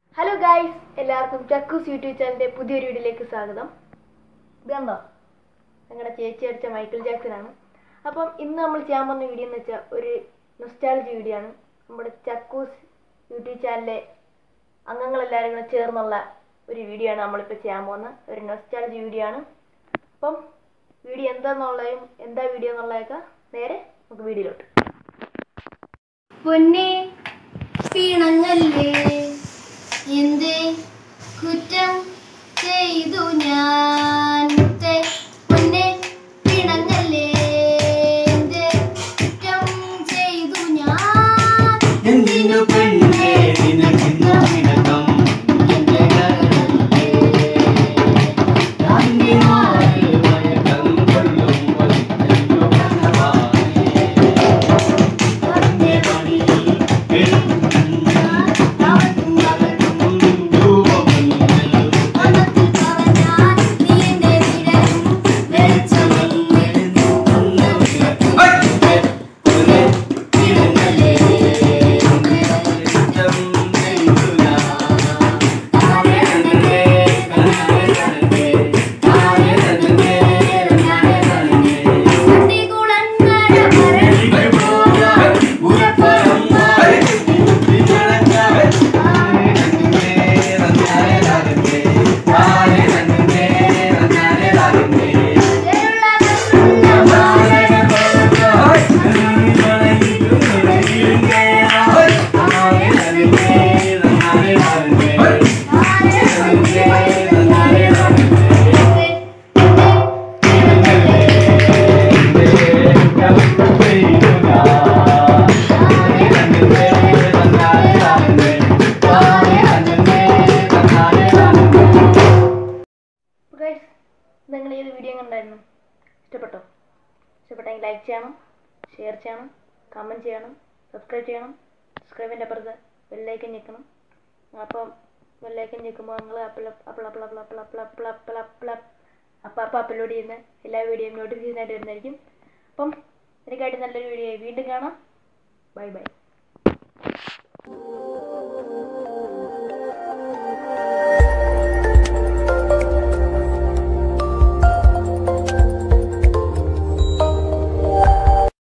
hello guys എല്ലാവർക്കും ചക്കൂസ് YouTube ചാനലിൻ്റെ പുതിയൊരു വീഡിയോയിലേക്ക് സ്വാഗതം ഇത് കണ്ടോ ഞങ്ങളുടെ ചേച്ചി അടിച്ച മൈക്കിൾ ജാക്സൺ ആണ് അപ്പം ഇന്ന് നമ്മൾ ചെയ്യാൻ പോകുന്ന വീഡിയോ എന്ന് വെച്ചാൽ ഒരു നൊസ്റ്റാളജി വീഡിയോ ആണ് നമ്മുടെ ചക്കൂസ് യൂട്യൂബ് ചാനലിലെ അംഗങ്ങളെല്ലാവരും കൂടെ ചേർന്നുള്ള ഒരു വീഡിയോ ആണ് നമ്മളിപ്പോൾ ചെയ്യാൻ പോകുന്ന ഒരു നൊസ്റ്റാളജി വീഡിയോ ആണ് അപ്പം വീഡിയോ എന്താണെന്നുള്ളതും എന്താ വീഡിയോ എന്നുള്ളതൊക്കെ നേരെ നമുക്ക് വീഡിയോയിലോട്ട് പൊന്നെ പിണങ്ങല്ലേ എന്ത് കുറ്റം ചെയ്തു ഞാൻ മുത്തേ പൊന്നെ പിണങ്ങല്ലേ എന്ത് കുറ്റം ചെയ്തു ഞാൻ എന്തിനു പെണ്ണേ നിനക്കിന്നു പിണക്കം എന്റെ കരളല്ലേ അന്തിമാരിൽ മയക്കം കൊള്ളുമ്പോൾ എന്തോ കനവാണേ അന്റെ പണിയിൽ എടുക്കുന്ന നടക്കും രൂപമില്ല മനത്തിൽ പറഞ്ഞാൽ നീ എന്റെ വിരലും വെളിച്ചമെന്ന് പിണങ്ങല്ലേ അടികുളങ്ങര ഗൈസ് നിങ്ങൾ ഈ വീഡിയോ കണ്ടായിരുന്നു ഇഷ്ടപ്പെട്ടോ ഇഷ്ടപ്പെട്ടെങ്കിൽ ലൈക്ക് ചെയ്യണം ഷെയർ ചെയ്യണം കമൻറ്റ് ചെയ്യണം സബ്സ്ക്രൈബ് ചെയ്യണം സബ്സ്ക്രൈബിൻ്റെ അപ്പുറത്ത് ബെല്ലൈക്കൻ ഞെക്കണം അപ്പം ബെല്ലൈക്കൻ ഞെക്കുമ്പോൾ നിങ്ങൾ അപ്പോൾ അപ്പോൾ അപ്പോൾ അപ്പോൾ അപ്പോൾ അപ്പോൾ അപ്പോൾ അപ്പോൾ അപ്പോൾ അപ്പോൾ അപ്പോൾ അപ്ലോഡ് ചെയ്യുന്ന എല്ലാ വീഡിയോയും നോട്ടിഫിക്കേഷൻ ആയിട്ട് വരുന്നതായിരിക്കും അപ്പം എനിക്കായിട്ട് നല്ലൊരു വീഡിയോ വീണ്ടും കാണാം ബൈ ബൈ